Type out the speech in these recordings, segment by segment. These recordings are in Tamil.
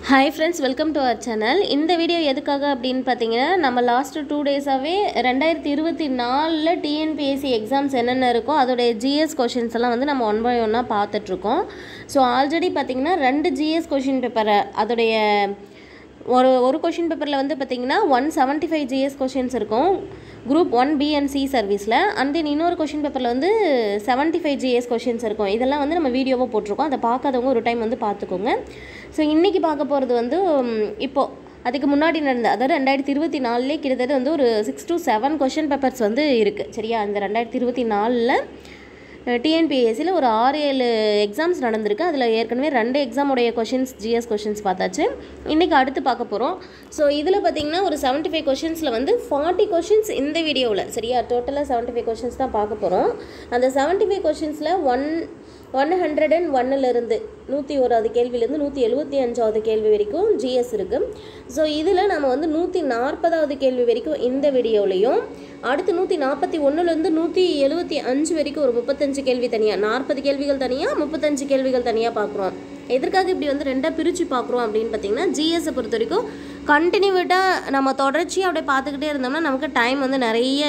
hi friends welcome to our channel இந்த வீடியோ எதுக்காக அப்படின்னு பார்த்தீங்கன்னா நம்ம லாஸ்ட்டு டூ டேஸாகவே ரெண்டாயிரத்தி இருபத்தி நாலில் டிஎன்பிஎஸ்சி எக்ஸாம்ஸ் என்னென்ன இருக்கோ அதோடைய ஜிஎஸ் கொஷின்ஸ் எல்லாம் வந்து நம்ம ஒன் பை ஒன்னாக பார்த்துட்ருக்கோம் ஸோ ஆல்ரெடி பார்த்தீங்கன்னா ரெண்டு ஜிஎஸ் கொஷின் பேப்பரை அதோடைய ஒரு ஒரு கொஷின் பேப்பரில் வந்து பார்த்தீங்கன்னா one seventy five GS questions இருக்கும் group one B and C சர்வீஸில் அண்ட் தென் இன்னொரு கொஷின் பேப்பரில் வந்து செவன்ட்டி ஃபைவ் ஜிஎஸ் கொஷின்ஸ் இருக்கும் இதெல்லாம் வந்து நம்ம வீடியோவாக போட்டிருக்கோம் அதை பார்க்காதவங்க ஒரு டைம் வந்து பார்த்துக்கோங்க ஸோ இன்றைக்கி பார்க்க போகிறது வந்து உம், இப்போது அதுக்கு முன்னாடி நடந்த அதாவது ரெண்டாயிரத்தி இருபத்தி நாலுலேயே கிட்டத்தட்ட வந்து ஒரு six to seven question papers வந்து இருக்குது சரியா அந்த ரெண்டாயிரத்தி இருபத்தி நாலில் டிஎன்பிஎஸ்சியில் ஒரு ஆறு ஏழு எக்ஸாம்ஸ் நடந்திருக்கு அதில் ஏற்கனவே ரெண்டு எக்ஸாமுடைய கொஷின்ஸ் ஜிஎஸ் கொஷின்ஸ் பார்த்தாச்சு இன்றைக்கி அடுத்து பார்க்க போகிறோம் ஸோ இதில் பார்த்தீங்கன்னா ஒரு செவன்ட்டி ஃபைவ் கொஷின்ஸில் வந்து ஃபார்ட்டி கொஷின்ஸ் இந்த வீடியோவில் சரியா டோட்டலாக செவன்ட்டி ஃபைவ் கொஷின்ஸ் தான் பார்க்க போகிறோம் அந்த செவன்ட்டி ஃபைவ் கொஷின்ஸில் ஒன் ஒன் ஹண்ட்ரட் அண்ட் ஒன்னிலிருந்து நூற்றி ஓராவது கேள்வியிலேருந்து நூற்றி எழுபத்தி அஞ்சாவது கேள்வி வரைக்கும் ஜிஎஸ் இருக்குது ஸோ இதில் நம்ம வந்து நூற்றி நாற்பதாவது கேள்வி வரைக்கும் இந்த வீடியோலையும் அடுத்து நூற்றி நாற்பத்தி ஒன்றுலேருந்து நூற்றி எழுபத்தி அஞ்சு வரைக்கும் ஒரு முப்பத்தஞ்சு கேள்வி தனியாக நாற்பது கேள்விகள் தனியாக முப்பத்தஞ்சு கேள்விகள் தனியாக பார்க்குறோம் எதற்காக இப்படி வந்து ரெண்டாக பிரித்து பார்க்குறோம் அப்படின்னு பார்த்தீங்கன்னா ஜிஎஸை பொறுத்த வரைக்கும் கண்டினியூட்டாக நம்ம தொடர்ச்சியாக அப்படியே பார்த்துக்கிட்டே இருந்தோம்னா நமக்கு டைம் வந்து நிறைய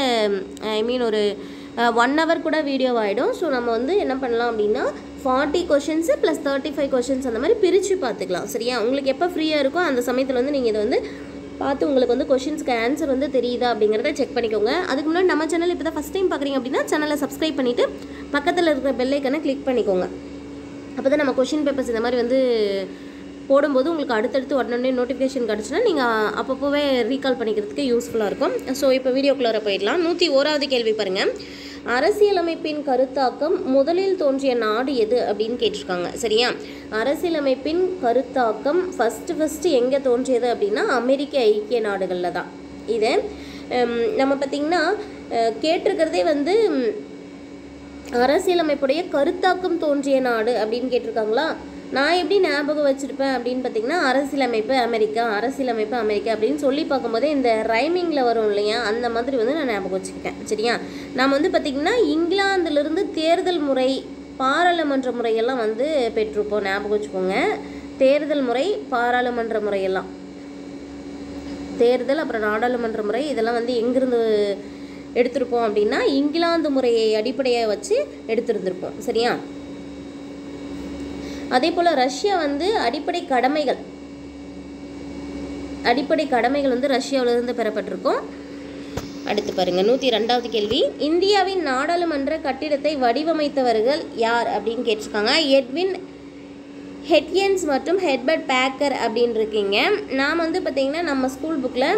ஐ மீன் ஒரு ஒன் ஹவர் கூட வீடியோ ஆகிடும் ஸோ நம்ம வந்து என்ன பண்ணலாம் அப்படின்னா forty questions plus thirty five questions அந்த மாதிரி பிரித்து பார்த்துக்கலாம் சரியா உங்களுக்கு எப்போ ஃப்ரீயாக இருக்கோ அந்த சமயத்தில் வந்து நீங்கள் இதை வந்து பார்த்து உங்களுக்கு வந்து கொஷின்ஸ்க்கு ஆன்சர் வந்து தெரியுதா அப்படிங்கிறத செக் பண்ணிக்கோங்க அதுக்கு முன்னாடி நம்ம சேனல் இப்போ தான் ஃபஸ்ட் டைம் பார்க்குறீங்க அப்படின்னா சேனலை சப்ஸ்கிரைப் பண்ணிவிட்டு பக்கத்தில் இருக்கிற பெல் ஐக்கனை கிளிக் பண்ணிக்கோங்க அப்போ தான் நம்ம கொஷின் பேப்பர்ஸ் இந்த மாதிரி வந்து போடும்போது உங்களுக்கு அடுத்தடுத்து உடனே நோட்டிஃபிகேஷன் கிடச்சுன்னா நீங்கள் அப்பப்போவே ரீகால் பண்ணிக்கிறதுக்கு யூஸ்ஃபுல்லாக இருக்கும் ஸோ இப்போ வீடியோக்குள்ளார போயிடலாம் நூற்றி ஓராவது கேள்வி பாருங்கள் அரசியலமைப்பின் கருத்தாக்கம் முதலில் தோன்றிய நாடு எது அப்படின்னு கேட்டிருக்காங்க சரியா அரசியலமைப்பின் கருத்தாக்கம் ஃபஸ்ட்டு ஃபஸ்ட்டு எங்கே தோன்றியது அப்படின்னா அமெரிக்க ஐக்கிய நாடுகளில் தான் இது ஹம், நம்ம பார்த்திங்கன்னா அஹ், கேட்டிருக்கிறதே வந்து ம், அரசியலமைப்புடைய கருத்தாக்கம் தோன்றிய நாடு அப்படின்னு கேட்டிருக்காங்களா நான் எப்படி ஞாபகம் வச்சுருப்பேன் அப்படின்னு பார்த்தீங்கன்னா அரசியலமைப்பு அமெரிக்கா அரசியலமைப்பு அமெரிக்கா அப்படின்னு சொல்லி பார்க்கும்போதே இந்த ரைமிங்கில் வரும் இல்லையா அந்த மாதிரி வந்து நான் ஞாபகம் வச்சுக்கிட்டேன் சரியா நாம் வந்து பார்த்திங்கன்னா இங்கிலாந்துலேருந்து தேர்தல் முறை பாராளுமன்ற முறையெல்லாம் வந்து பெற்றிருப்போம் ஞாபகம் வச்சுக்கோங்க தேர்தல் முறை பாராளுமன்ற முறையெல்லாம் தேர்தல் அப்புறம் நாடாளுமன்ற முறை இதெல்லாம் வந்து எங்கிருந்து எடுத்திருப்போம் அப்படின்னா இங்கிலாந்து முறையை அடிப்படையாக வச்சு எடுத்திருந்திருப்போம் சரியா அதே போல் ரஷ்யா வந்து அடிப்படை கடமைகள் அடிப்படை கடமைகள் வந்து ரஷ்யாவிலிருந்து பெறப்பட்டிருக்கும் அடுத்து பாருங்க நூற்றி ரெண்டாவது கேள்வி இந்தியாவின் நாடாளுமன்ற கட்டிடத்தை வடிவமைத்தவர்கள் யார் அப்படின்னு கேட்டிருக்காங்க எட்வின் ஹெட்யன்ஸ் மற்றும் ஹெட்பர்ட் பேக்கர் அப்படின்னு இருக்கீங்க நான் வந்து பார்த்தீங்கன்னா நம்ம ஸ்கூல் புக்கில்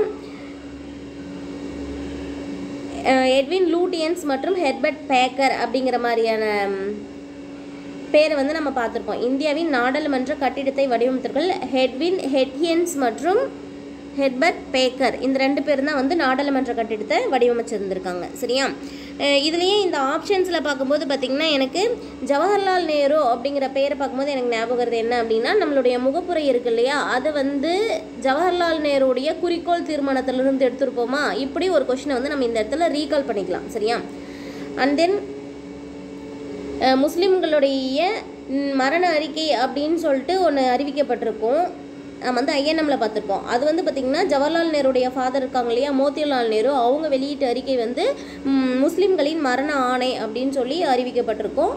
எட்வின் லூட்டியன்ஸ் மற்றும் ஹெர்பர்ட் பேக்கர் அப்படிங்கிற மாதிரியான ம், பேரை வந்து நம்ம பார்த்துருப்போம் இந்தியாவின் நாடாளுமன்ற கட்டிடத்தை வடிவமைத்தவர்கள் ஹெட்வின் ஹெட்யன்ஸ் மற்றும் ஹெர்பர்ட் பேக்கர் இந்த ரெண்டு பேரும் தான் வந்து நாடாளுமன்ற கட்டிடத்தை வடிவமைச்சிருந்திருக்காங்க சரியா அஹ் இதுலயே இந்த ஆப்ஷன்ஸில் பார்க்கும்போது பார்த்திங்கன்னா எனக்கு ஜவஹர்லால் நேரு அப்படிங்கிற பேரை பார்க்கும்போது எனக்கு ஞாபகம் வருது என்ன அப்படின்னா நம்மளுடைய முகப்புரை இருக்கு இல்லையா அது வந்து ஜவஹர்லால் நேருடைய குறிக்கோள் தீர்மானத்திலிருந்து எடுத்திருப்போமா இப்படி ஒரு கொஷினை வந்து நம்ம இந்த இடத்துல ரீகால் பண்ணிக்கலாம் சரியா அண்ட் தென் அஹ் முஸ்லிம்களுடைய ம், மரண அறிக்கை அப்படின்னு சொல்லிட்டு ஒன்று அறிவிக்கப்பட்டிருக்கும் நம்ம வந்து ஐஎன்எம்ல பார்த்துருப்போம் அது வந்து பார்த்திங்கன்னா ஜவஹர்லால் நேருடைய ஃபாதர் இருக்காங்க இல்லையா மோத்திலால் நேரு அவங்க வெளியிட்ட அறிக்கை வந்து ம், முஸ்லிம்களின் மரண ஆணை அப்படின்னு சொல்லி அறிவிக்கப்பட்டிருக்கும்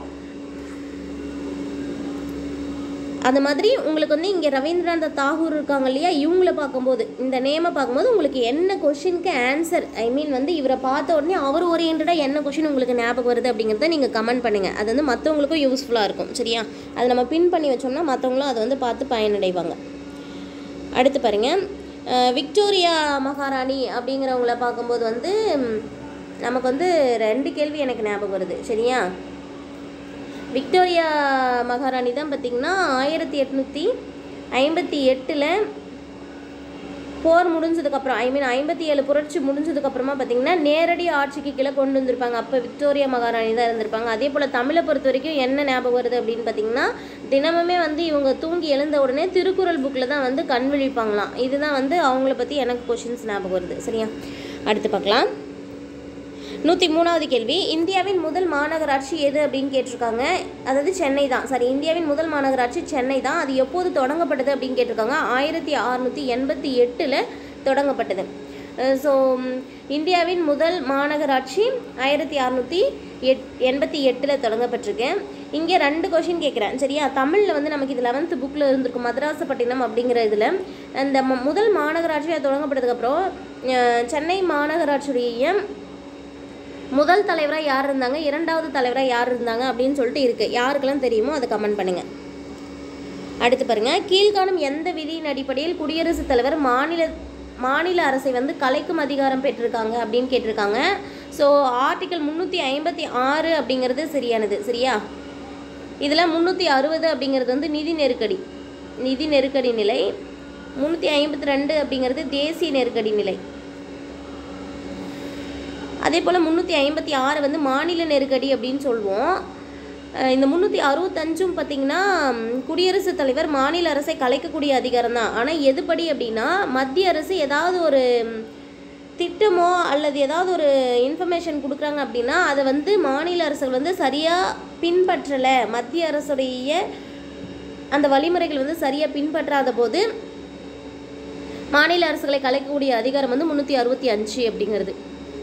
அந்த மாதிரி உங்களுக்கு வந்து இங்கே ரவீந்திரநாத் தாகூர் இருக்காங்க இல்லையா இவங்கள பார்க்கும்போது இந்த நேமை பார்க்கும்போது உங்களுக்கு என்ன கொஷினுக்கு ஆன்சர் ஐ மீன் வந்து இவரை பார்த்த உடனே அவர் ஓரியன்டாக என்ன கொஷின் உங்களுக்கு ஞாபகம் வருது அப்படிங்கிறத நீங்கள் கமெண்ட் பண்ணுங்கள் அது வந்து மற்றவங்களுக்கும் யூஸ்ஃபுல்லாக இருக்கும் சரியா அதை நம்ம பின் பண்ணி வச்சோம்னா மற்றவங்களும் அதை வந்து பார்த்து பயனடைவாங்க அடுத்து பாருங்க அஹ் விக்டோரியா மகாராணி அப்படிங்கிறவங்கள பார்க்கும்போது வந்து ம், நமக்கு வந்து ரெண்டு கேள்வி எனக்கு ஞாபகம் வருது சரியா விக்டோரியா மகாராணி தான் பார்த்திங்கன்னா ஆயிரத்தி எட்நூற்றி ஐம்பத்தி எட்டில் போர் முடிஞ்சதுக்கப்புறம் ஐ மீன் ஐம்பத்தி ஏழு புரட்சி முடிஞ்சதுக்கப்புறமா பார்த்தீங்கன்னா நேரடி ஆட்சிக்கு கீழே கொண்டு வந்திருப்பாங்க அப்போ விக்டோரியா மகாராணி தான் இருந்திருப்பாங்க அதே போல் தமிழை பொறுத்த வரைக்கும் என்ன ஞாபகம் வருது அப்படின்னு பார்த்தீங்கன்னா தினமுமே வந்து இவங்க தூங்கி எழுந்த உடனே திருக்குறள் புக்கில் தான் வந்து கண் விழிப்பாங்களாம் இதுதான் வந்து அவங்கள பற்றி எனக்கு கொஷின்ஸ் ஞாபகம் வருது சரியா அடுத்து பார்க்கலாம் நூற்றி மூணாவது கேள்வி இந்தியாவின் முதல் மாநகராட்சி எது அப்படின்னு கேட்டிருக்காங்க அதாவது சென்னை தான் சாரி இந்தியாவின் முதல் மாநகராட்சி சென்னை தான் அது எப்போது தொடங்கப்பட்டது அப்படின்னு கேட்டிருக்காங்க ஆயிரத்தி அறநூற்றி எண்பத்தி எட்டில் தொடங்கப்பட்டது ஸோ இந்தியாவின் முதல் மாநகராட்சி ஆயிரத்தி அறநூற்றி எட் எண்பத்தி எட்டில் தொடங்கப்பட்டிருக்கு இங்கே ரெண்டு கொஷின் கேட்குறேன் சரியா தமிழில் வந்து நமக்கு இது லெவன்த்து புக்கில் இருந்திருக்கும் மதராசப்பட்டினம் அப்படிங்கிற இதில் அந்த ம- முதல் மாநகராட்சியாக தொடங்கப்பட்டதுக்கப்புறம் அஹ், சென்னை மாநகராட்சியுடைய முதல் தலைவராக யார் இருந்தாங்க இரண்டாவது தலைவராக யார் இருந்தாங்க அப்படின்னு சொல்லிட்டு இருக்கு யாருக்கெல்லாம் தெரியுமோ அதை கமெண்ட் பண்ணுங்க அடுத்து பாருங்க கீழ்காணும் எந்த விதியின் அடிப்படையில் குடியரசுத் தலைவர் மாநில மாநில அரசை வந்து கலைக்கும் அதிகாரம் பெற்றிருக்காங்க அப்படின்னு கேட்டிருக்காங்க ஸோ ஆர்டிகல் முந்நூற்றி ஐம்பத்தி ஆறு அப்படிங்கிறது சரியானது சரியா இதில் முந்நூற்றி அறுபது அப்படிங்கிறது வந்து நிதி நெருக்கடி நிதி நெருக்கடி நிலை முந்நூற்றி ஐம்பத்தி ரெண்டு அப்படிங்கிறது தேசிய நெருக்கடி நிலை அதே போல் முந்நூற்றி ஐம்பத்தி ஆறு வந்து மாநில நெருக்கடி அப்படின்னு சொல்லுவோம் அஹ் இந்த முந்நூற்றி அறுபத்தஞ்சும் பார்த்திங்கன்னா ம், குடியரசுத் தலைவர் மாநில அரசை கலைக்கக்கூடிய அதிகாரம் தான் ஆனால் எதுபடி அப்படின்னா மத்திய அரசு ஏதாவது ஒரு ம், திட்டமோ அல்லது ஏதாவது ஒரு இன்ஃபர்மேஷன் கொடுக்குறாங்க அப்படின்னா அதை வந்து மாநில அரசுகள் வந்து சரியாக பின்பற்றலை மத்திய அரசுடைய அந்த வழிமுறைகள் வந்து சரியாக பின்பற்றாத போது மாநில அரசுகளை கலைக்கக்கூடிய அதிகாரம் வந்து முந்நூற்றி அறுபத்தி அஞ்சு அப்படிங்கிறது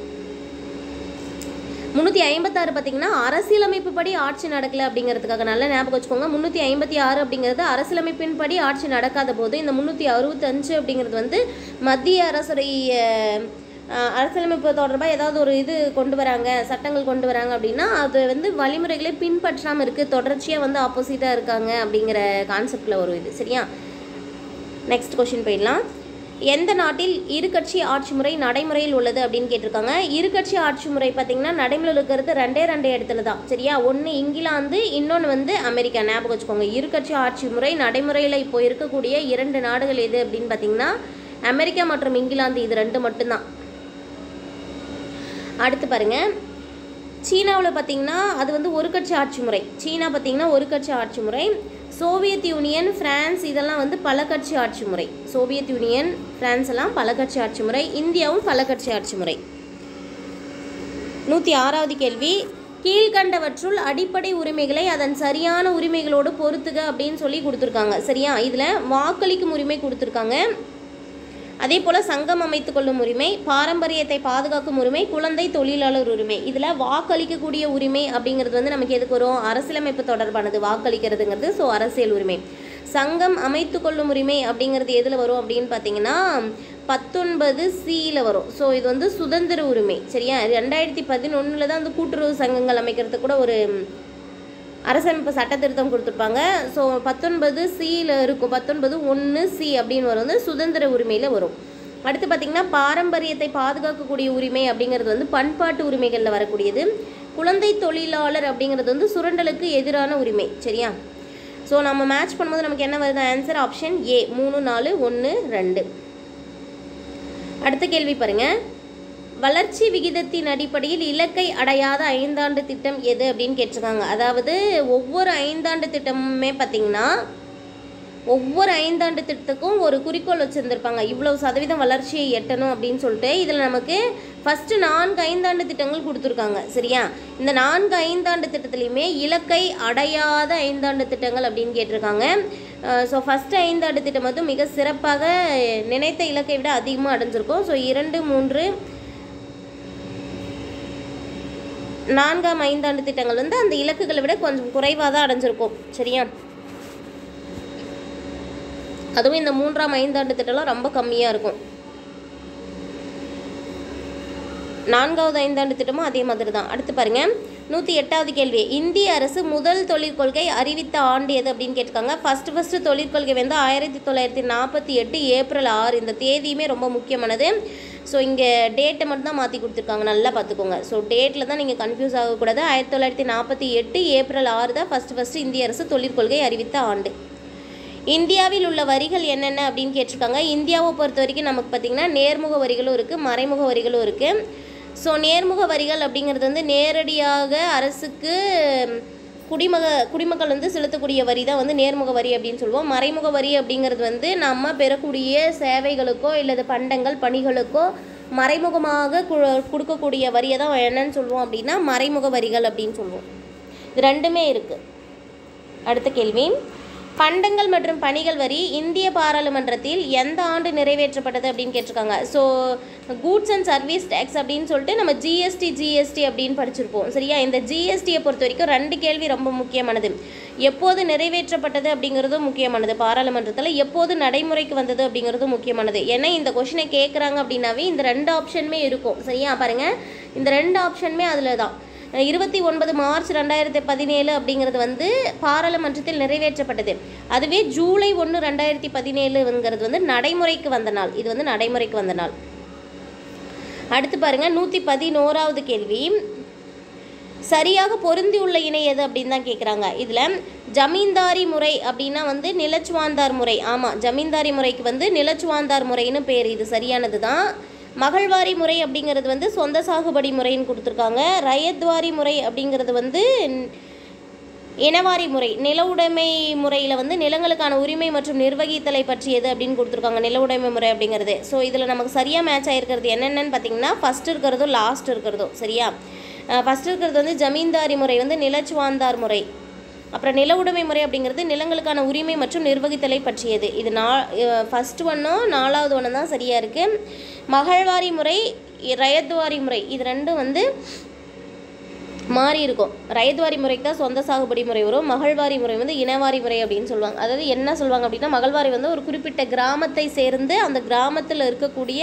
முந்நூற்றி ஐம்பத்தாறு பார்த்தீங்கன்னா அரசியலமைப்பு படி ஆட்சி நடக்கல அப்படிங்கிறதுக்காக நல்ல ஞாபகம் வச்சுக்கோங்க முந்நூற்றி ஐம்பத்தி ஆறு அப்படிங்கிறது அரசியலமைப்பின் படி ஆட்சி நடக்காத போது இந்த முந்நூற்றி அறுபத்தஞ்சு அப்படிங்கிறது வந்து மத்திய அரசுடைய அஹ், அரசியலமைப்பு தொடர்பாக ஏதாவது ஒரு இது கொண்டு வராங்க சட்டங்கள் கொண்டு வராங்க அப்படின்னா அது வந்து வழிமுறைகளை பின்பற்றாமல் இருக்குது தொடர்ச்சியாக வந்து ஆப்போசிட்டாக இருக்காங்க அப்படிங்கிற கான்செப்டில் ஒரு இது சரியா நெக்ஸ்ட் கொஷின் போயிடலாம் எந்த நாட்டில் இருகட்சி ஆட்சி முறை நடைமுறையில் உள்ளது அப்படின்னு கேட்டிருக்காங்க இருகட்சி ஆட்சி முறை பார்த்தீங்கன்னா நடைமுறையில் இருக்கிறது ரெண்டே ரெண்டு இடத்துல தான் சரியா ஒன்று இங்கிலாந்து இன்னொன்று வந்து அமெரிக்கா ஞாபகம் வச்சுக்கோங்க இருகட்சி ஆட்சி முறை நடைமுறையில் இப்போ இருக்கக்கூடிய இரண்டு நாடுகள் எது அப்படின்னு பார்த்தீங்கன்னா அமெரிக்கா மற்றும் இங்கிலாந்து இது ரெண்டு மட்டும்தான் அடுத்து பாருங்க சீனாவில் பார்த்தீங்கன்னா அது வந்து ஒரு கட்சி ஆட்சி முறை சீனா பார்த்தீங்கன்னா ஒரு கட்சி ஆட்சி முறை சோவியத் யூனியன் பிரான்ஸ் இதெல்லாம் வந்து பல கட்சி ஆட்சி முறை சோவியத் யூனியன் பிரான்ஸ் எல்லாம் பல கட்சி ஆட்சி முறை இந்தியாவும் பல கட்சி ஆட்சி முறை நூற்றி ஆறாவது கேள்வி கீழ்கண்டவற்றுள் அடிப்படை உரிமைகளை அதன் சரியான உரிமைகளோடு பொறுத்துக அப்படின்னு சொல்லி கொடுத்துருக்காங்க சரியா இதில் வாக்களிக்கும் உரிமை கொடுத்துருக்காங்க அதே போல் சங்கம் அமைத்து கொள்ளும் உரிமை பாரம்பரியத்தை பாதுகாக்கும் உரிமை குழந்தை தொழிலாளர் உரிமை இதில் வாக்களிக்கக்கூடிய உரிமை அப்படிங்கிறது வந்து நமக்கு எதுக்கு வரும் அரசியலமைப்பு தொடர்பானது வாக்களிக்கிறதுங்கிறது ஸோ அரசியல் உரிமை சங்கம் அமைத்து கொள்ளும் உரிமை அப்படிங்கிறது எதில் வரும் அப்படின்னு பார்த்தீங்கன்னா பத்தொன்பது சியில் வரும் ஸோ இது வந்து சுதந்திர உரிமை சரியா ரெண்டாயிரத்தி பதினொன்றில் தான் அந்த கூட்டுறவு சங்கங்கள் அமைக்கிறதுக்கு கூட ஒரு அரசமைப்பு சட்ட திருத்தம் கொடுத்துருப்பாங்க ஸோ பத்தொன்பது சியில் இருக்கும் பத்தொன்பது ஒன்று சி அப்படின்னு வரும் வந்து சுதந்திர உரிமையில் வரும் அடுத்து பார்த்திங்கன்னா பாரம்பரியத்தை பாதுகாக்கக்கூடிய உரிமை அப்படிங்கிறது வந்து பண்பாட்டு உரிமைகளில் வரக்கூடியது குழந்தை தொழிலாளர் அப்படிங்கிறது வந்து சுரண்டலுக்கு எதிரான உரிமை சரியா ஸோ நம்ம மேட்ச் பண்ணும்போது நமக்கு என்ன வருது ஆன்சர் ஆப்ஷன் ஏ மூணு நாலு ஒன்று ரெண்டு அடுத்த கேள்வி பாருங்க வளர்ச்சி விகிதத்தின் அடிப்படையில் இலக்கை அடையாத ஐந்தாண்டு திட்டம் எது அப்படின்னு கேட்டிருக்காங்க அதாவது ஒவ்வொரு ஐந்தாண்டு திட்டமுமே பார்த்தீங்கன்னா ஒவ்வொரு ஐந்தாண்டு திட்டத்துக்கும் ஒரு குறிக்கோள் வச்சுருந்துருப்பாங்க இவ்வளவு சதவீதம் வளர்ச்சியை எட்டணும் அப்படின்னு சொல்லிட்டு இதில் நமக்கு ஃபஸ்ட்டு நான்கு ஐந்தாண்டு திட்டங்கள் கொடுத்துருக்காங்க சரியா இந்த நான்கு ஐந்தாண்டு திட்டத்துலையுமே இலக்கை அடையாத ஐந்தாண்டு திட்டங்கள் அப்படின்னு கேட்டிருக்காங்க ஸோ ஃபஸ்ட்டு ஐந்தாண்டு திட்டம் வந்து மிக சிறப்பாக நினைத்த இலக்கை விட அதிகமாக அடைஞ்சிருக்கும் ஸோ இரண்டு மூன்று நான்காம் ஐந்தாண்டு திட்டங்கள் வந்து அந்த இலக்குகளை விட கொஞ்சம் குறைவாக தான் அடைஞ்சிருக்கும் சரியா அதுவும் இந்த மூன்றாம் ஐந்தாண்டு திட்டம்லாம் ரொம்ப கம்மியாக இருக்கும் நான்காவது ஐந்தாண்டு திட்டமும் அதே மாதிரி தான் அடுத்து பாருங்க நூற்றி எட்டாவது கேள்வி இந்திய அரசு முதல் தொழிற்கொள்கை அறிவித்த ஆண்டு எது அப்படின்னு கேட்டிருக்காங்க ஃபஸ்ட்டு ஃபஸ்ட்டு தொழிற்கொள்கை வந்து ஆயிரத்தி தொள்ளாயிரத்தி நாற்பத்தி எட்டு ஏப்ரல் ஆறு இந்த தேதியுமே ரொம்ப முக்கியமானது ஸோ இங்கே டேட்டை மட்டும் தான் மாற்றி கொடுத்துருக்காங்க நல்லா பார்த்துக்கோங்க ஸோ டேட்டில் தான் நீங்கள் கன்ஃபியூஸ் ஆகக்கூடாது ஆயிரத்தி தொள்ளாயிரத்தி நாற்பத்தி எட்டு ஏப்ரல் ஆறு தான் ஃபஸ்ட்டு ஃபஸ்ட்டு இந்திய அரசு தொழிற்கொள்கை அறிவித்த ஆண்டு இந்தியாவில் உள்ள வரிகள் என்னென்ன அப்படின்னு கேட்டிருக்காங்க இந்தியாவை பொறுத்த வரைக்கும் நமக்கு பார்த்திங்கன்னா நேர்முக வரிகளும் இருக்குது மறைமுக வரிகளும் இருக்குது ஸோ நேர்முக வரிகள் அப்படிங்கிறது வந்து நேரடியாக அரசுக்கு குடிமக குடிமக்கள் வந்து செலுத்தக்கூடிய வரி தான் வந்து நேர்முக வரி அப்படின்னு சொல்லுவோம் மறைமுக வரி அப்படிங்கிறது வந்து நம்ம பெறக்கூடிய சேவைகளுக்கோ இல்லது பண்டங்கள் பணிகளுக்கோ மறைமுகமாக கு- கொடுக்கக்கூடிய வரியை தான் என்னன்னு சொல்லுவோம் அப்படின்னா மறைமுக வரிகள் அப்படின்னு சொல்லுவோம் இது ரெண்டுமே இருக்குது அடுத்த கேள்வி பண்டங்கள் மற்றும் பணிகள் வரி இந்திய பாராளுமன்றத்தில் எந்த ஆண்டு நிறைவேற்றப்பட்டது அப்படின்னு கேட்டிருக்காங்க so goods and service tax அப்படின்னு சொல்லிட்டு நம்ம ஜிஎஸ்டி ஜிஎஸ்டி அப்படின்னு படிச்சிருப்போம் சரியா இந்த ஜிஎஸ்டியை பொறுத்த வரைக்கும் ரெண்டு கேள்வி ரொம்ப முக்கியமானது எப்போது நிறைவேற்றப்பட்டது அப்படிங்கிறதும் முக்கியமானது பாராளுமன்றத்தில் எப்போது நடைமுறைக்கு வந்தது அப்படிங்கிறதும் முக்கியமானது ஏன்னா இந்த கொஷினை கேட்குறாங்க அப்படின்னாவே இந்த ரெண்டு ஆப்ஷனுமே இருக்கும் சரியா பாருங்கள் இந்த ரெண்டு ஆப்ஷனுமே அதில் தான் இருபத்தி ஒன்பது மார்ச் ரெண்டாயிரத்தி பதினேழு அப்படிங்கிறது வந்து பாராளுமன்றத்தில் நிறைவேற்றப்பட்டது அதுவே ஜூலை ஒன்று ரெண்டாயிரத்தி பதினேழுங்கிறது வந்து நடைமுறைக்கு வந்த நாள் இது வந்து நடைமுறைக்கு வந்த நாள் அடுத்து பாருங்க நூற்றி பதினோராவது கேள்வி சரியாக பொருந்தியுள்ள இணை எது அப்படின்னு தான் கேட்குறாங்க இதில் ஜமீன்தாரி முறை அப்படின்னா வந்து நிலச்சுவாந்தார் முறை ஆமாம் ஜமீன்தாரி முறைக்கு வந்து நிலச்சுவாந்தார் முறைன்னு பேர் இது சரியானது தான் மகள்வாரி முறை அப்படிங்கிறது வந்து சொந்த சாகுபடி முறைன்னு கொடுத்துருக்காங்க ரயத்வாரி முறை அப்படிங்கிறது வந்து இனவாரி முறை நில உடைமை முறையில் வந்து நிலங்களுக்கான உரிமை மற்றும் நிர்வகித்தலை பற்றியது அப்படின்னு கொடுத்துருக்காங்க நில உடைமை முறை அப்படிங்கிறது ஸோ இதில் நமக்கு சரியாக மேட்ச் ஆகிருக்கிறது என்னென்னு பார்த்தீங்கன்னா ஃபஸ்ட் இருக்கிறதும் லாஸ்ட் இருக்கிறதும் சரியா ஃபஸ்ட் இருக்கிறது வந்து ஜமீன்தாரி முறை வந்து நிலச்சுவாந்தார் முறை அப்புறம் நில உடைமை முறை அப்படிங்கிறது நிலங்களுக்கான உரிமை மற்றும் நிர்வகித்தலை பற்றியது இது நா ஃபஸ்ட் ஒன்றும் நாலாவது ஒன்று தான் சரியாக இருக்குது மகள்வாரி முறை ரயத்வாரி முறை இது ரெண்டும் வந்து மாறி இருக்கும் ரயத்வாரி முறைக்கு தான் சொந்த சாகுபடி முறை வரும் மகள்வாரி முறை வந்து இனவாரி முறை அப்படின்னு சொல்லுவாங்க அதாவது என்ன சொல்லுவாங்க அப்படின்னா மகள்வாரி வந்து ஒரு குறிப்பிட்ட கிராமத்தை சேர்ந்து அந்த கிராமத்தில் இருக்கக்கூடிய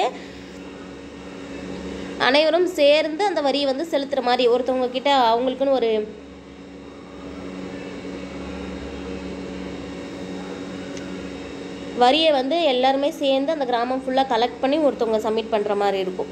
அனைவரும் சேர்ந்து அந்த வரியை வந்து செலுத்துகிற மாதிரி ஒருத்தவங்க கிட்ட அவங்களுக்குன்னு ஒரு வரியை வந்து எல்லாருமே சேர்ந்து அந்த கிராமம் ஃபுல்லாக கலெக்ட் பண்ணி ஒருத்தவங்க சப்மிட் பண்ணுற மாதிரி இருக்கும்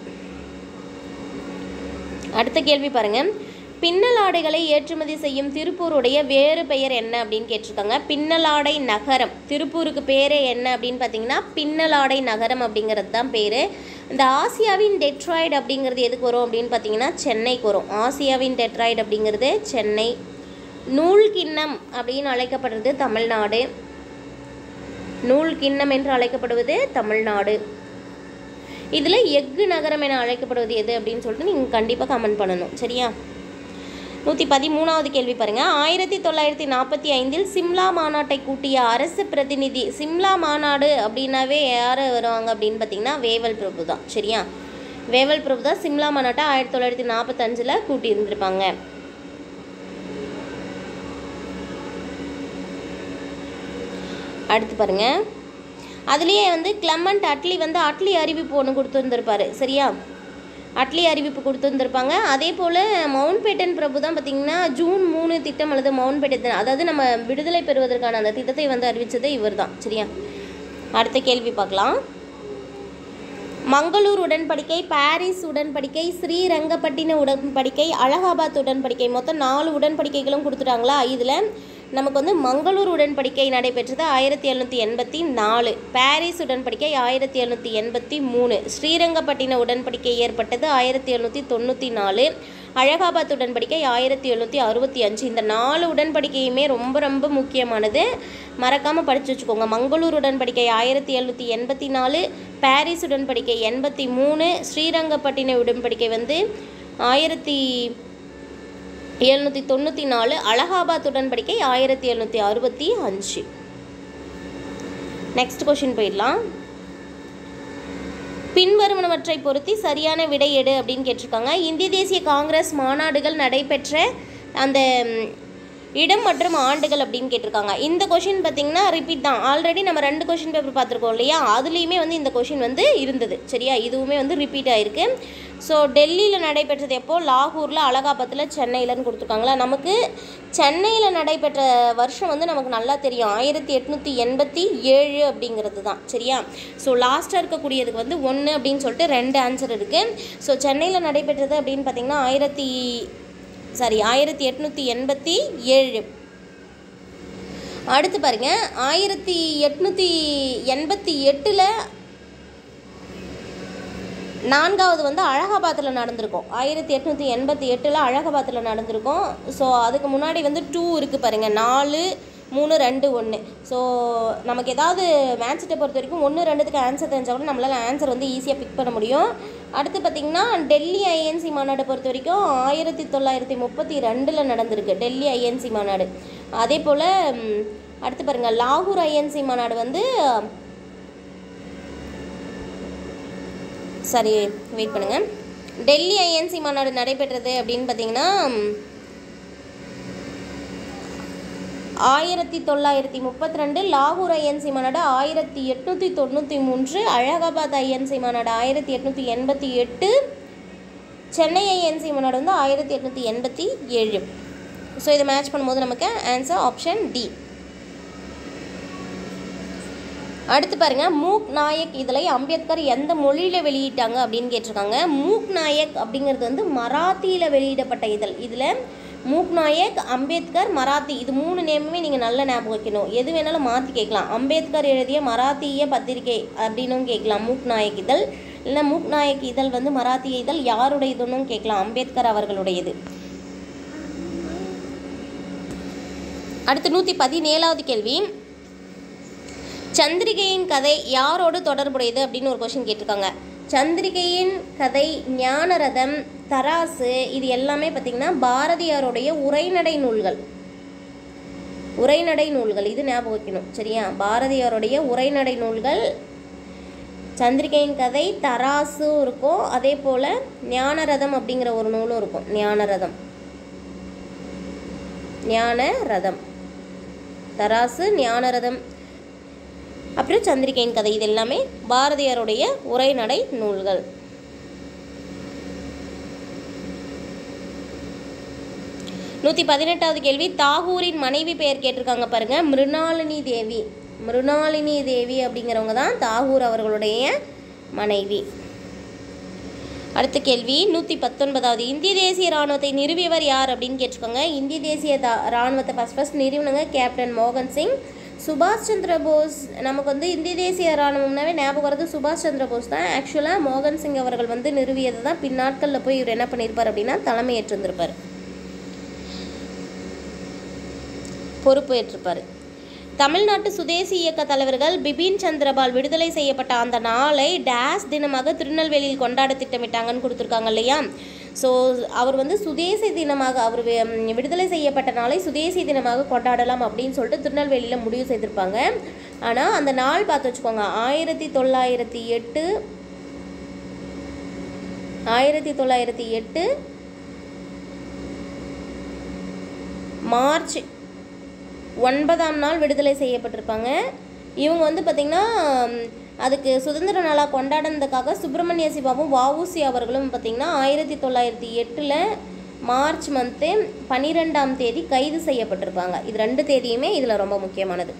அடுத்த கேள்வி பாருங்க பின்னலாடைகளை ஏற்றுமதி செய்யும் திருப்பூருடைய வேறு பெயர் என்ன அப்படின்னு கேட்டிருக்காங்க பின்னலாடை நகரம் திருப்பூருக்கு பேரே என்ன அப்படின்னு பார்த்தீங்கன்னா பின்னலாடை நகரம் அப்படிங்கிறது தான் பேர் இந்த ஆசியாவின் டெட்ராய்டு அப்படிங்கிறது எதுக்கு வரும் அப்படின்னு பார்த்தீங்கன்னா சென்னைக்கு வரும் ஆசியாவின் டெட்ராய்டு அப்படிங்கிறது சென்னை நூல் கிண்ணம் அப்படின்னு அழைக்கப்படுறது தமிழ்நாடு நூல் கிண்ணம் என்று அழைக்கப்படுவது தமிழ்நாடு இதில் எஃகு நகரம் என அழைக்கப்படுவது எது அப்படின்னு சொல்லிட்டு நீங்கள் கண்டிப்பாக கமெண்ட் பண்ணணும் சரியா நூற்றி பதிமூணாவது கேள்வி பாருங்கள் ஆயிரத்தி தொள்ளாயிரத்தி நாற்பத்தி ஐந்தில் சிம்லா மாநாட்டை கூட்டிய அரசு பிரதிநிதி சிம்லா மாநாடு அப்படின்னாவே யார் வருவாங்க அப்படின்னு பார்த்தீங்கன்னா வேவல் பிரபு தான் சரியா வேவல் பிரபு தான் சிம்லா மாநாட்டை ஆயிரத்தி தொள்ளாயிரத்தி நாற்பத்தஞ்சில் கூட்டி இருந்திருப்பாங்க அடுத்து பாருங்க அதுலேயே வந்து கிளமண்ட் அட்லி வந்து அட்லி அறிவிப்பு ஒன்று கொடுத்துருந்துருப்பாரு சரியா அட்லி அறிவிப்பு கொடுத்துருந்துருப்பாங்க அதே போல் மவுண்ட்பேட்டன் பிரபு தான் பார்த்திங்கன்னா ஜூன் மூணு திட்டம் அல்லது மவுண்ட்பேட்டன் அதாவது நம்ம விடுதலை பெறுவதற்கான அந்த திட்டத்தை வந்து அறிவித்தது இவர் தான் சரியா அடுத்த கேள்வி பார்க்கலாம் மங்களூர் உடன்படிக்கை பாரிஸ் உடன்படிக்கை ஸ்ரீரங்கப்பட்டின உடன்படிக்கை அலகாபாத் உடன்படிக்கை மொத்தம் நாலு உடன்படிக்கைகளும் கொடுத்துட்டாங்களா இதில் நமக்கு வந்து மங்களூர் உடன்படிக்கை நடைபெற்றது ஆயிரத்தி எழுநூற்றி எண்பத்தி நாலு பாரிஸ் உடன்படிக்கை ஆயிரத்தி எழுநூற்றி எண்பத்தி மூணு ஸ்ரீரங்கப்பட்டின உடன்படிக்கை ஏற்பட்டது ஆயிரத்தி எழுநூற்றி தொண்ணூற்றி நாலு அலகாபாத் உடன்படிக்கை ஆயிரத்தி எழுநூற்றி அறுபத்தி அஞ்சு இந்த நாலு உடன்படிக்கையுமே ரொம்ப ரொம்ப முக்கியமானது மறக்காமல் படித்து வச்சுக்கோங்க மங்களூர் உடன்படிக்கை ஆயிரத்தி எழுநூற்றி எண்பத்தி நாலு பாரிஸ் உடன்படிக்கை எண்பத்தி மூணு ஸ்ரீரங்கப்பட்டின உடன்படிக்கை வந்து ஆயிரத்தி எழுநூற்றி தொண்ணூற்றி நாலு அலகாபாத் உடன்படிக்கை ஆயிரத்தி எழுநூற்றி அறுபத்தி அஞ்சு நெக்ஸ்ட் கொஷின் போயிடலாம் பின்வருவனவற்றை பொருத்தி சரியான விடை எடு அப்படின்னு கேட்டிருக்காங்க இந்திய தேசிய காங்கிரஸ் மாநாடுகள் நடைபெற்ற அந்த ம், இடம் மற்றும் ஆண்டுகள் அப்படின்னு கேட்டிருக்காங்க இந்த கொஷின் பார்த்தீங்கன்னா ரிப்பீட் தான் ஆல்ரெடி நம்ம ரெண்டு கொஷின் பேப்பர் பார்த்துருக்கோம் இல்லையா அதுலேயுமே வந்து இந்த கொஷின் வந்து இருந்தது சரியா இதுவுமே வந்து ரிப்பீட் ஆயிருக்கு ஸோ டெல்லியில் நடைபெற்றது எப்போ லாகூரில் அலகாபாத்தில் சென்னையிலன்னு கொடுத்துருக்காங்களா நமக்கு சென்னையில் நடைபெற்ற வருஷம் வந்து நமக்கு நல்லா தெரியும் ஆயிரத்தி எட்நூற்றி எண்பத்தி ஏழு அப்படிங்கிறது தான் சரியா ஸோ லாஸ்ட்டாக இருக்கக்கூடியதுக்கு வந்து ஒன்று அப்படின்னு சொல்லிட்டு ரெண்டு ஆன்சர் இருக்குது ஸோ சென்னையில் நடைபெற்றது அப்படின்னு பார்த்தீங்கன்னா ஆயிரத்தி சாரி ஆயிரத்தி எட்நூற்றி எண்பத்தி ஏழு அடுத்து பாருங்க ஆயிரத்தி எட்நூற்றி எண்பத்தி எட்டில் நான்காவது வந்து அழகாபாத்தில் நடந்திருக்கும் ஆயிரத்தி எட்நூற்றி எண்பத்தி எட்டில் அழகாபாத்தில் நடந்திருக்கும் ஸோ அதுக்கு முன்னாடி வந்து டூ இருக்குது பாருங்கள் நாலு மூணு ரெண்டு ஒன்று ஸோ நமக்கு ஏதாவது மேட்ச்கிட்ட பொறுத்த வரைக்கும் ஒன்று ரெண்டுத்துக்கு ஆன்சர் தெரிஞ்சால் கூட நம்மளால் ஆன்சர் வந்து ஈஸியாக பிக் பண்ண முடியும் அடுத்து பார்த்திங்கன்னா டெல்லி ஐஎன்சி மாநாடு பொறுத்த வரைக்கும் ஆயிரத்தி தொள்ளாயிரத்தி முப்பத்தி ரெண்டில் நடந்திருக்கு டெல்லி ஐஎன்சி மாநாடு அதே போல் ம், அடுத்து பாருங்கள் லாகூர் ஐஎன்சி மாநாடு வந்து சரி வெயிட் பண்ணுங்கள் டெல்லி ஐஎன்சி மாநாடு நடைபெற்றது அப்படின்னு பார்த்தீங்கன்னா ம், ஆயிரத்தி தொள்ளாயிரத்தி முப்பத்தி ரெண்டு லாகூர் ஐஎன்சி மாநாடு ஆயிரத்தி எட்நூற்றி தொண்ணூற்றி மூன்று அலகாபாத் ஐஎன்சி மாநாடு ஆயிரத்தி எட்நூற்றி எண்பத்தி எட்டு சென்னை ஐஎன்சி மாநாடு வந்து ஆயிரத்தி எட்நூற்றி எண்பத்தி ஏழு ஸோ இதை மேட்ச் பண்ணும்போது நமக்கு ஆன்சர் ஆப்ஷன் டி அடுத்து பாருங்க மூக் நாயக் இதழை அம்பேத்கர் எந்த மொழியில் வெளியிட்டாங்க அப்படின்னு கேட்டிருக்காங்க மூக் நாயக் அப்படிங்கிறது வந்து மராத்தியில் வெளியிடப்பட்ட இதழ் இதில் மூக் நாயக் அம்பேத்கர் மராத்தி இது மூணு நேமுமே நீங்கள் நல்ல ஞாபகம் வைக்கணும் எது வேணாலும் மாற்றி கேட்கலாம் அம்பேத்கர் எழுதிய மராத்திய பத்திரிகை அப்படின்னும் கேட்கலாம் மூக் நாயக் இதழ் இல்லை மூக் நாயக் இதழ் வந்து மராத்திய இதழ் யாருடைய இதுன்னும் கேட்கலாம் அம்பேத்கர் அவர்களுடையது அடுத்து நூற்றி பதினேழாவது கேள்வி சந்திரிகையின் கதை யாரோடு தொடர்புடையது அப்படின்னு ஒரு கொஷின் கேட்டிருக்காங்க சந்திரிகையின் கதை ஞானரதம் தராசு இது எல்லாமே பார்த்திங்கன்னா பாரதியாருடைய உரைநடை நூல்கள் உரைநடை நூல்கள் இது ஞாபகம் வைக்கணும் சரியா பாரதியாருடைய உரைநடை நூல்கள் சந்திரிகையின் கதை தராசும் இருக்கும் அதே போல் ஞானரதம் அப்படிங்கிற ஒரு நூலும் இருக்கும் ஞானரதம் ஞானரதம் தராசு ஞானரதம் அப்புறம் சந்திரிகையின் கதை இது எல்லாமே பாரதியாருடைய உரைநடை நூல்கள் நூற்றி பதினெட்டாவது கேள்வி தாகூரின் மனைவி பெயர் கேட்டிருக்காங்க பாருங்க மிருணாளினி தேவி மிருணாளினி தேவி அப்படிங்கிறவங்க தான் தாகூர் அவர்களுடைய மனைவி அடுத்த கேள்வி நூற்றி பத்தொன்பதாவது இந்திய தேசிய இராணுவத்தை நிறுவியவர் யார் அப்படின்னு கேட்டிருக்காங்க இந்திய தேசிய தா இராணுவத்தை ஃபஸ்ட் ஃபஸ்ட் நிறுவனங்க கேப்டன் மோகன் சிங் சுபாஷ் சந்திர போஸ் நமக்கு வந்து இந்திய தேசிய இராணுவம்னாவே ஞாபகம் வருது சுபாஷ் சந்திர போஸ் தான் ஆக்சுவலாக மோகன் சிங் அவர்கள் வந்து நிறுவியது தான் பின்னாட்களில் போய் இவர் என்ன பண்ணியிருப்பார் அப்படின்னா தலைமையேற்றிருந்திருப்பார் பொறுப்பு ஏற்றிருப்பார் தமிழ்நாட்டு சுதேசி இயக்க தலைவர்கள் பிபின் சந்திரபால் விடுதலை செய்யப்பட்ட அந்த நாளை டேஸ் தினமாக திருநெல்வேலியில் கொண்டாட திட்டமிட்டாங்கன்னு கொடுத்துருக்காங்க இல்லையா ஸோ அவர் வந்து சுதேசி தினமாக அவர் வி- விடுதலை செய்யப்பட்ட நாளை சுதேசி தினமாக கொண்டாடலாம் அப்படின்னு சொல்லிட்டு திருநெல்வேலியில் முடிவு செய்திருப்பாங்க ஆனால் அந்த நாள் பார்த்து வச்சுக்கோங்க ஆயிரத்தி தொள்ளாயிரத்தி எட்டு ஆயிரத்தி தொள்ளாயிரத்தி எட்டு மார்ச் ஒன்பதாம் நாள் விடுதலை செய்யப்பட்டிருப்பாங்க இவங்க வந்து பார்த்திங்கன்னா ம், அதுக்கு சுதந்திர நாளாக கொண்டாடினதுக்காக சுப்பிரமணிய சிவாவும் வஉசி அவர்களும் பார்த்திங்கன்னா ஆயிரத்தி தொள்ளாயிரத்தி எட்டில் மார்ச் மந்த்து பன்னிரெண்டாம் தேதி கைது செய்யப்பட்டிருப்பாங்க இது ரெண்டு தேதியுமே இதில் ரொம்ப முக்கியமானது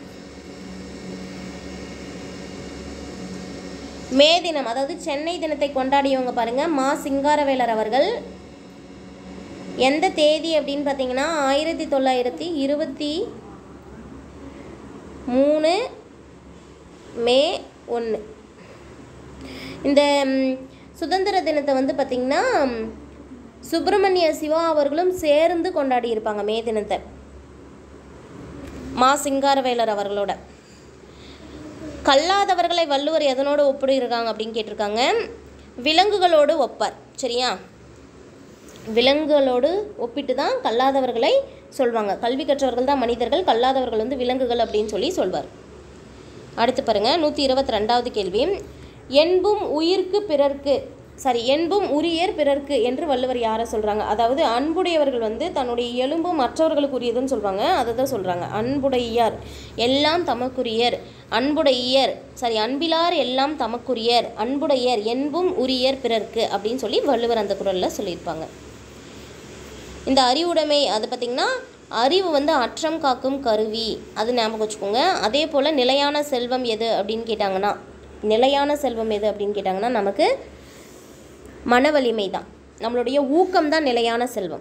மே தினம் அதாவது சென்னை தினத்தை கொண்டாடியவங்க பாருங்கள் மா சிங்காரவேலர் அவர்கள் எந்த தேதி அப்படின்னு பார்த்தீங்கன்னா ஆயிரத்தி தொள்ளாயிரத்தி இருபத்தி மூணு மே ஒன்று இந்த ம், சுதந்திர தினத்தை வந்து பார்த்திங்கன்னா ம், சுப்பிரமணிய சிவா அவர்களும் சேர்ந்து கொண்டாடி இருப்பாங்க மே தினத்தை மா சிங்காரவேலர் அவர்களோட கல்லாதவர்களை வள்ளுவர் எதனோடு ஒப்பிடுறாங்க அப்படின்னு கேட்டிருக்காங்க விலங்குகளோடு ஒப்பார் சரியா விலங்குகளோடு ஒப்பிட்டு தான் கல்லாதவர்களை சொல்வாங்க கல்வி கற்றவர்கள் தான் மனிதர்கள் கல்லாதவர்கள் வந்து விலங்குகள் அப்படின்னு சொல்லி சொல்வார் அடுத்து பாருங்க நூற்றி இருபத்தி ரெண்டாவது கேள்வி என்பும் உயிர்க்கு பிறர்க்கு சாரி என்பும் உரியர் பிறர்க்கு என்று வள்ளுவர் யாரை சொல்கிறாங்க அதாவது அன்புடையவர்கள் வந்து தன்னுடைய எலும்பு மற்றவர்களுக்கு உரியதுன்னு சொல்கிறாங்க அதை தான் சொல்கிறாங்க அன்புடையார் எல்லாம் தமக்குரியர் அன்புடையர் சாரி அன்பிலார் எல்லாம் தமக்குரியர் அன்புடையர் என்பும் உரியர் பிறர்க்கு அப்படின்னு சொல்லி வள்ளுவர் அந்த குரலில் சொல்லியிருப்பாங்க இந்த அறிவுடைமை அது பார்த்திங்கன்னா அறிவு வந்து அற்றம் காக்கும் கருவி அது ஞாபகம் வச்சுக்கோங்க அதே போல் நிலையான செல்வம் எது அப்படின்னு கேட்டாங்கன்னா நிலையான செல்வம் எது அப்படின்னு கேட்டாங்கன்னா நமக்கு மன வலிமை தான் நம்மளுடைய ஊக்கம் தான் நிலையான செல்வம்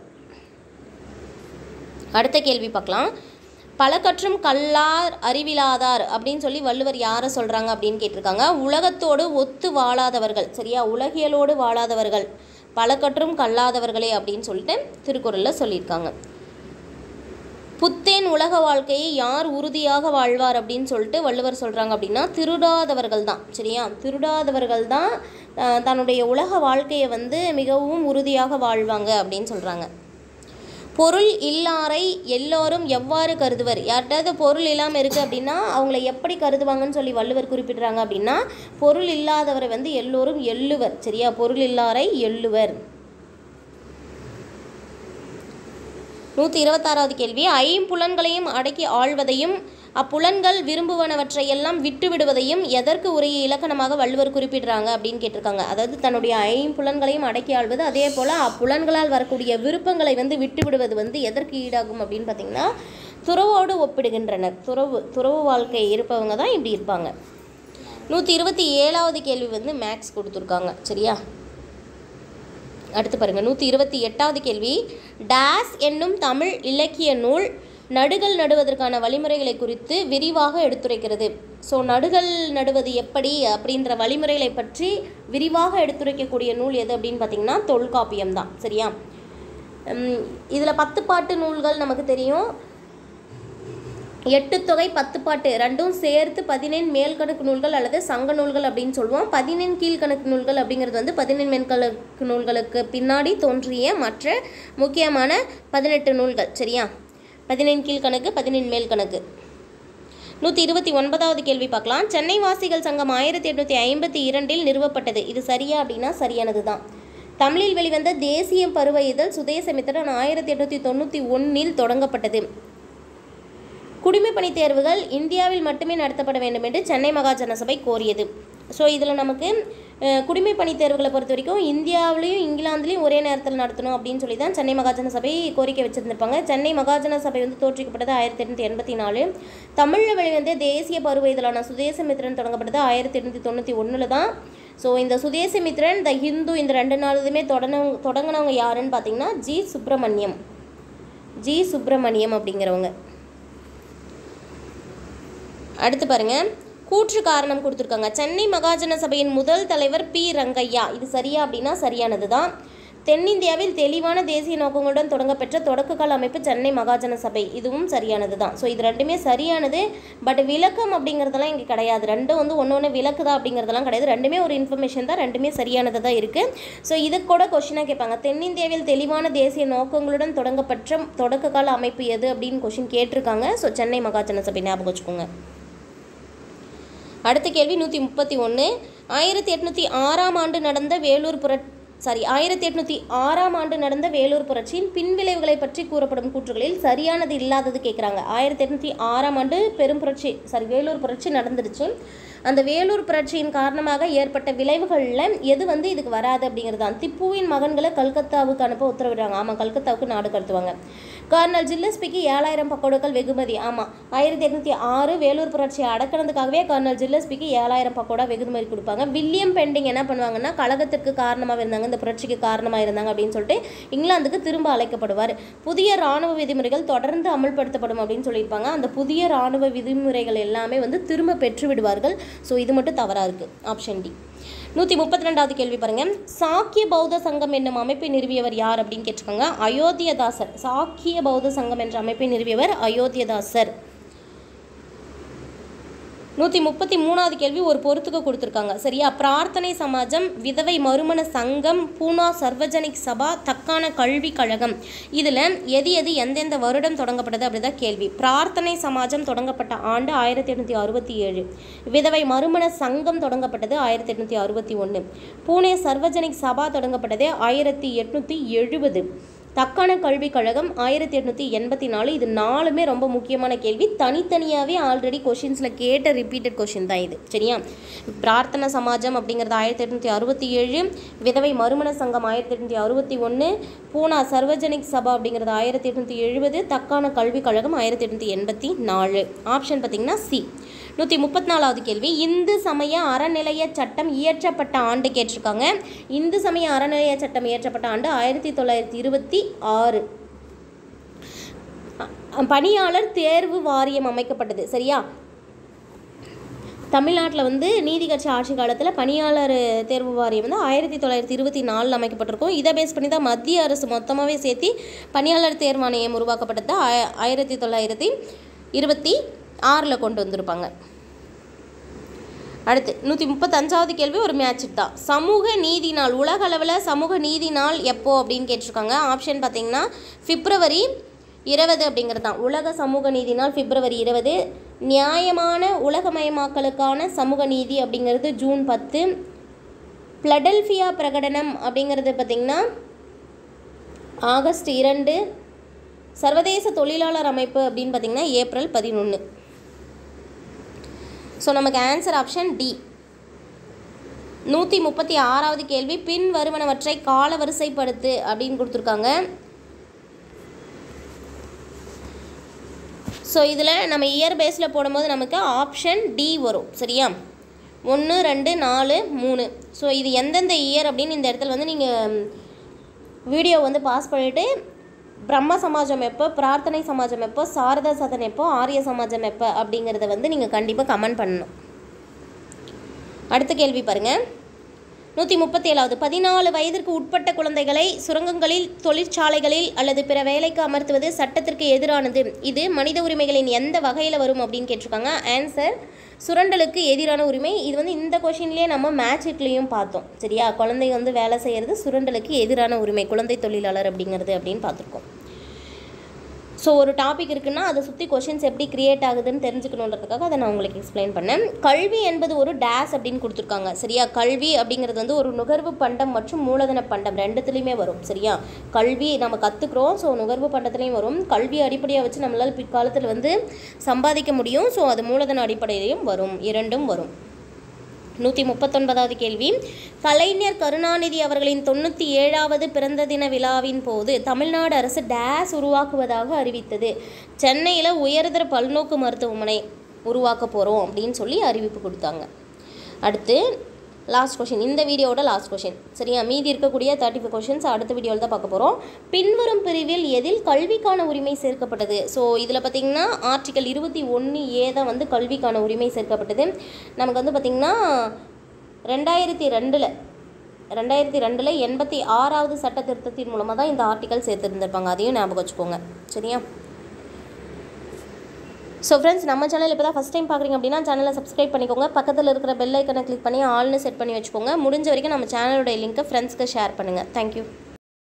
அடுத்த கேள்வி பார்க்கலாம் பல கற்றும் கல்லார் அறிவிலாதார் அப்படின்னு சொல்லி வள்ளுவர் யாரை சொல்கிறாங்க அப்படின்னு கேட்டிருக்காங்க உலகத்தோடு ஒத்து வாழாதவர்கள் சரியா உலகியலோடு வாழாதவர்கள் பல கற்றும் கல்லாதவர்களே அப்படின்னு சொல்லிட்டு திருக்குறளில் சொல்லியிருக்காங்க புத்தேன் உலக வாழ்க்கையை யார் உறுதியாக வாழ்வார் அப்படின்னு சொல்லிட்டு வள்ளுவர் சொல்கிறாங்க அப்படின்னா திருடாதவர்கள் தான் சரியா திருடாதவர்கள் தான் அஹ், தன்னுடைய உலக வாழ்க்கையை வந்து மிகவும் உறுதியாக வாழ்வாங்க அப்படின்னு சொல்கிறாங்க பொருள் இல்லாரை எல்லோரும் எவ்வாறு கருதுவர் யார்கிட்டயாவது பொருள் இல்லாமல் இருக்குது அப்படின்னா அவங்கள எப்படி கருதுவாங்கன்னு சொல்லி வள்ளுவர் குறிப்பிடுறாங்க அப்படின்னா பொருள் இல்லாதவரை வந்து எல்லோரும் எள்ளுவர் சரியா பொருள் இல்லாரை எள்ளுவர் நூற்றி இருபத்தாறாவது கேள்வி ஐம்புலன்களையும் அடக்கி ஆள்வதையும் அப்புலன்கள் விரும்புவனவற்றை எல்லாம் விட்டு விடுவதையும் எதற்கு உரிய இலக்கணமாக வள்ளுவர் குறிப்பிடுறாங்க அப்படின்னு கேட்டிருக்காங்க அதாவது தன்னுடைய ஐம்புலன்களையும் அடக்கி ஆள்வது அதே போல் அப்புலன்களால் வரக்கூடிய விருப்பங்களை வந்து விட்டு விடுவது வந்து எதற்கு ஈடாகும் அப்படின்னு பார்த்தீங்கன்னா துறவோடு ஒப்பிடுகின்றனர் துறவு துறவு வாழ்க்கை இருப்பவங்க தான் இப்படி இருப்பாங்க நூற்றி இருபத்தி ஏழாவது கேள்வி வந்து மேக்ஸ் கொடுத்துருக்காங்க சரியா அடுத்து பாருங்க நூற்றி இருபத்தி எட்டாவது கேள்வி டேஸ் என்னும் தமிழ் இலக்கிய நூல் நடுகள் நடுவதற்கான வழிமுறைகளை குறித்து விரிவாக எடுத்துரைக்கிறது ஸோ நடுகள் நடுவது எப்படி அப்படின்ற வழிமுறைகளை பற்றி விரிவாக எடுத்துரைக்கக்கூடிய நூல் எது அப்படின்னு பார்த்தீங்கன்னா தொல்காப்பியம் தான் சரியா இதில் பத்து பாட்டு நூல்கள் நமக்கு தெரியும் எட்டு தொகை பத்து பாட்டு ரெண்டும் சேர்த்து பதினெண் மேல்கணக்கு நூல்கள் அல்லது சங்க நூல்கள் அப்படின்னு சொல்லுவோம் பதினெண் கீழ்கணக்கு நூல்கள் அப்படிங்கிறது வந்து பதினெண் மேல்கணக்கு நூல்களுக்கு பின்னாடி தோன்றிய மற்ற முக்கியமான பதினெட்டு நூல்கள் சரியா பதினெண் கீழ்கணக்கு பதினெண் மேல்கணக்கு நூற்றி இருபத்தி ஒன்பதாவது கேள்வி பார்க்கலாம் சென்னை வாசிகள் சங்கம் ஆயிரத்தி எட்நூற்றி ஐம்பத்தி இரண்டில் நிறுவப்பட்டது இது சரியா அப்படின்னா சரியானது தான் தமிழில் வெளிவந்த தேசிய பருவ இதழ் சுதேசமித்திரன் ஆயிரத்தி எட்நூற்றி தொண்ணூற்றி ஒன்றில் தொடங்கப்பட்டது குடிமைப்பணி தேர்வுகள் இந்தியாவில் மட்டுமே நடத்தப்பட வேண்டும் என்று சென்னை மகாஜன சபை கோரியது ஸோ இதில் நமக்கு அஹ், குடிமைப்பணி தேர்வுகளை பொறுத்த வரைக்கும் இந்தியாவிலையும் இங்கிலாந்துலேயும் ஒரே நேரத்தில் நடத்தணும் அப்படின்னு சொல்லி தான் சென்னை மகாஜன சபை கோரிக்கை வச்சுருந்துருப்பாங்க சென்னை மகாஜன சபை வந்து தோற்றுவிக்கப்பட்டது ஆயிரத்தி எட்நூற்றி எண்பத்தி நாலு தமிழில் வெளிவந்த தேசிய பருவ இதழான சுதேசமித்திரன் தொடங்கப்பட்டது ஆயிரத்தி எட்நூற்றி தொண்ணூற்றி ஒன்றில் தான் ஸோ இந்த சுதேசமித்திரன் த ஹிந்து இந்த ரெண்டு நாளுமே தொடங்க தொடங்கினவங்க யாருன்னு பார்த்தீங்கன்னா ஜி சுப்பிரமணியம் ஜி சுப்பிரமணியம் அப்படிங்கிறவங்க அடுத்து பாருங்க கூற்று காரணம் கொடுத்துருக்காங்க சென்னை மகாஜன சபையின் முதல் தலைவர் பி ரங்கையா இது சரியா அப்படின்னா சரியானது தான் தென்னிந்தியாவில் தெளிவான தேசிய நோக்கங்களுடன் தொடங்கப்பெற்ற தொடக்ககால அமைப்பு சென்னை மகாஜன சபை இதுவும் சரியானது தான் ஸோ இது ரெண்டுமே சரியானது பட் விளக்கம் அப்படிங்கிறதெல்லாம் இங்கே கிடையாது ரெண்டும் வந்து ஒன்று ஒன்று விளக்குதா அப்படிங்கிறதெல்லாம் கிடையாது ரெண்டுமே ஒரு இன்ஃபர்மேஷன் தான் ரெண்டுமே சரியானது தான் இருக்குது ஸோ இது கூட கொஷினாக கேட்பாங்க தென்னிந்தியாவில் தெளிவான தேசிய நோக்கங்களுடன் தொடங்கப்பெற்ற தொடக்ககால அமைப்பு எது அப்படின்னு கொஷின் கேட்டிருக்காங்க ஸோ சென்னை மகாஜன சபை ஞாபகம் வச்சுக்கோங்க அடுத்த கேள்வி நூற்றி முப்பத்தி ஒன்று ஆயிரத்தி எட்நூற்றி ஆறாம் ஆண்டு நடந்த வேலூர் புர சாரி ஆயிரத்தி எட்நூற்றி ஆறாம் ஆண்டு நடந்த வேலூர் புரட்சியின் பின்விளைவுகளை பற்றி கூறப்படும் கூற்றுகளில் சரியானது இல்லாதது கேட்குறாங்க ஆயிரத்தி எட்நூற்றி ஆறாம் ஆண்டு பெரும் புரட்சி சாரி வேலூர் புரட்சி நடந்துருச்சு அந்த வேலூர் புரட்சியின் காரணமாக ஏற்பட்ட விளைவுகளில் எது வந்து இதுக்கு வராது அப்படிங்கிறது தான் திப்புவின் மகன்களை கல்கத்தாவுக்கு அனுப்ப உத்தரவிடுறாங்க ஆமாம் கல்கத்தாவுக்கு நாடு கடத்துவாங்க கர்னல் ஜில்லஸ்பிக்கு ஏழாயிரம் பக்கோடாக்கள் வெகுமதி ஆமாம் ஆயிரத்தி எட்நூற்றி ஆறு வேலூர் புரட்சியை அடக்கினதுக்காகவே கர்னல் ஜில்லஸ்பிக்கு ஏழாயிரம் பக்கோடா வெகுமதி கொடுப்பாங்க வில்லியம் பெண்டிங் என்ன பண்ணுவாங்கன்னா கழகத்திற்கு காரணமாக இருந்தாங்க இந்த புரட்சிக்கு காரணமாக இருந்தாங்க அப்படின்னு சொல்லிட்டு இங்கிலாந்துக்கு திரும்ப அழைக்கப்படுவார் புதிய ராணுவ விதிமுறைகள் தொடர்ந்து அமல்படுத்தப்படும் அப்படின்னு சொல்லியிருப்பாங்க அந்த புதிய ராணுவ விதிமுறைகள் எல்லாமே வந்து திரும்ப பெற்று விடுவார்கள் ஸோ இது மட்டும் தவறாக இருக்குது ஆப்ஷன் டி நூற்றி முப்பத்தி ரெண்டாவது கேள்வி பாருங்க சாக்கிய பௌத்த சங்கம் என்னும் அமைப்பை நிறுவியவர் யார் அப்படின்னு கேட்டிருக்காங்க அயோத்தியதாசர் சாக்கிய பௌத்த சங்கம் என்ற அமைப்பை நிறுவியவர் அயோத்தியதாசர் நூற்றி முப்பத்தி மூணாவது கேள்வி ஒரு பொறுத்துக்க கொடுத்துருக்காங்க சரியா பிரார்த்தனை சமாஜம் விதவை மறுமண சங்கம் பூனா சர்வஜனிக் சபா தக்கான கல்வி கழகம் இதில் எது எது எந்தெந்த வருடம் தொடங்கப்பட்டது அப்படிதான் கேள்வி பிரார்த்தனை சமாஜம் தொடங்கப்பட்ட ஆண்டு ஆயிரத்தி எட்நூற்றி அறுபத்தி ஏழு விதவை மறுமண சங்கம் தொடங்கப்பட்டது ஆயிரத்தி எட்நூற்றி அறுபத்தி ஒன்று பூனே சர்வஜனிக் சபா தொடங்கப்பட்டது ஆயிரத்தி எட்நூற்றி எழுபது தக்கான கல்விக் கழகம் ஆயிரத்தி எட்நூற்றி எண்பத்தி நாலு இது நாலுமே ரொம்ப முக்கியமான கேள்வி தனித்தனியாகவே ஆல்ரெடி கொஷின்ஸில் கேட்ட ரிப்பீட்டட் கொஷின் தான் இது சரியா பிரார்த்தனை சமாஜம் அப்படிங்கிறது ஆயிரத்தி எட்நூற்றி அறுபத்தி ஏழு விதவை மறுமண சங்கம் ஆயிரத்தி எட்நூற்றி அறுபத்தி ஒன்று பூனா சர்வஜனிக் சபா அப்படிங்கிறது ஆயிரத்தி எட்நூற்றி எழுபது தக்கான கல்விக் கழகம் ஆயிரத்தி எட்நூற்றி எண்பத்தி நாலு ஆப்ஷன் பார்த்தீங்கன்னா சி நூற்றி முப்பத்தி நாலாவது கேள்வி இந்து சமய அறநிலைய சட்டம் இயற்றப்பட்ட ஆண்டு கேட்டிருக்காங்க இந்து சமய அறநிலைய சட்டம் இயற்றப்பட்ட ஆண்டு ஆயிரத்தி தொள்ளாயிரத்தி இருபத்தி ஆறு பணியாளர் தேர்வு வாரியம் அமைக்கப்பட்டது சரியா தமிழ்நாட்டில் வந்து நீதி கட்சி ஆட்சி காலத்தில் பணியாளர் தேர்வு வாரியம் வந்து ஆயிரத்தி தொள்ளாயிரத்தி இருபத்தி நாலில் அமைக்கப்பட்டிருக்கும் இதை பேஸ் பண்ணி தான் மத்திய அரசு மொத்தமாகவே சேர்த்து பணியாளர் தேர்வாணையம் உருவாக்கப்பட்டது ஆய- ஆயிரத்தி தொள்ளாயிரத்தி இருபத்தி ஆறில் கொண்டு வந்திருப்பாங்க அடுத்து நூற்றி முப்பத்தஞ்சாவது கேள்வி ஒரு மேட்ச் தான் சமூக நீதி நாள் உலக அளவில் சமூக நீதி நாள் எப்போ அப்படின்னு கேட்டிருக்காங்க ஆப்ஷன் பார்த்தீங்கன்னா பிப்ரவரி இருபது அப்படிங்கிறது தான் உலக சமூக நீதி நாள் பிப்ரவரி இருபது நியாயமான உலகமயமாக்கலுக்கான சமூக நீதி அப்படிங்கிறது ஜூன் பத்து பிளடெல்ஃபியா பிரகடனம் அப்படிங்கிறது பார்த்திங்கன்னா ஆகஸ்ட் இரண்டு சர்வதேச தொழிலாளர் அமைப்பு அப்படின்னு பார்த்திங்கன்னா ஏப்ரல் பதினொன்று ஸோ நமக்கு ஆன்சர் ஆப்ஷன் டி நூற்றி முப்பத்தி ஆறாவது கேள்வி பின் வருவனவற்றை கால வரிசைப்படுத்து அப்படின்னு கொடுத்துருக்காங்க ஸோ இதில் நம்ம இயர் பேஸில் போடும்போது நமக்கு ஆப்ஷன் டி வரும் சரியா ஒன்று ரெண்டு நாலு மூணு ஸோ இது எந்தெந்த இயர் அப்படின்னு இந்த இடத்துல வந்து நீங்கள் வீடியோ வந்து பாஸ் பண்ணிவிட்டு பிரம்ம சமாஜம் எப்போ பிரார்த்தனை சமாஜம் எப்போ சாரதா சதன் எப்போ ஆரிய சமாஜம் எப்போ அப்படிங்கிறத வந்து நீங்கள் கண்டிப்பாக கமெண்ட் பண்ணணும் அடுத்த கேள்வி பாருங்கள் நூற்றி முப்பத்தி ஏழாவது பதினாலு வயதிற்கு உட்பட்ட குழந்தைகளை சுரங்கங்களில் தொழிற்சாலைகளில் அல்லது பிற வேலைக்கு அமர்த்துவது சட்டத்திற்கு எதிரானது இது மனித உரிமைகளின் எந்த வகையில் வரும் அப்படின்னு கேட்டிருக்காங்க ஆன்சர் சுரண்டலுக்கு எதிரான உரிமை இது வந்து இந்த கொஷின்லேயே நம்ம மேட்ச்லேயும் பார்த்தோம் சரியா குழந்தை வந்து வேலை செய்கிறது சுரண்டலுக்கு எதிரான உரிமை குழந்தை தொழிலாளர் அப்படிங்கிறது அப்படின்னு பார்த்துருக்கோம் ஸோ ஒரு டாபிக் இருக்குன்னா அதை சுற்றி கொஷின்ஸ் எப்படி கிரியேட் ஆகுதுன்னு தெரிஞ்சுக்கணுன்றதுக்காக அதை நான் உங்களுக்கு எக்ஸ்பிளைன் பண்ணேன் கல்வி என்பது ஒரு டேஸ் அப்படின்னு கொடுத்துருக்காங்க சரியா கல்வி அப்படிங்கிறது வந்து ஒரு நுகர்வு பண்டம் மற்றும் மூலதன பண்டம் ரெண்டுத்துலேயுமே வரும் சரியா கல்வி நம்ம கற்றுக்குறோம் ஸோ நுகர்வு பண்டத்துலேயும் வரும் கல்வி அடிப்படையாக வச்சு நம்மளால் பிற்காலத்தில் வந்து சம்பாதிக்க முடியும் ஸோ அது மூலதன அடிப்படையிலையும் வரும் இரண்டும் வரும் நூற்றி முப்பத்தொன்பதாவது கேள்வி கலைஞர் கருணாநிதி அவர்களின் தொண்ணூற்றி ஏழாவது பிறந்த தின விழாவின் போது தமிழ்நாடு அரசு டேஸ் உருவாக்குவதாக அறிவித்தது சென்னையில் உயர்தர பல்நோக்கு மருத்துவமனை உருவாக்க போகிறோம் அப்படின்னு சொல்லி அறிவிப்பு கொடுத்தாங்க அடுத்து லாஸ்ட் கொஷின் இந்த வீடியோவோட லாஸ்ட் கொஷின் சரியா மீதி இருக்கக்கூடிய தேர்ட்டி ஃபைவ் கொஷின்ஸ் அடுத்த வீடியோவில் தான் பார்க்க போகிறோம் பின்வரும் பிரிவில் எதில் கல்விக்கான உரிமை சேர்க்கப்பட்டது ஸோ இதில் பார்த்தீங்கன்னா ஆர்டிகல் இருபத்தி ஒன்று ஏ தான் வந்து கல்விக்கான உரிமை சேர்க்கப்பட்டது நமக்கு வந்து பார்த்திங்கன்னா ரெண்டாயிரத்தி ரெண்டில் ரெண்டாயிரத்தி ரெண்டில் எண்பத்தி ஆறாவது சட்ட திருத்தத்தின் மூலமாக தான் இந்த ஆர்டிகல் சேர்த்துருந்துருப்பாங்க அதையும் ஞாபகம் வச்சுக்கோங்க சரியா ஸோ ஃப்ரெண்ட்ஸ் நம்ம சேனல் இப்போ தான் ஃபஸ்ட் டைம் பார்க்குறீங்க அப்படின்னா சேனலை சப்ஸ்கிரைப் பண்ணிக்கோங்க பக்கத்தில் இருக்கிற பெல் ஐக்கனை கிளிக் பண்ணி ஆல்னு செட் பண்ணி வச்சுக்கோங்க முடிஞ்ச வரைக்கும் நம்ம சேனலோட லிங்க்கை ஃப்ரெண்ட்ஸ்க்கு ஷேர் பண்ணுங்கள் தேங்க்யூ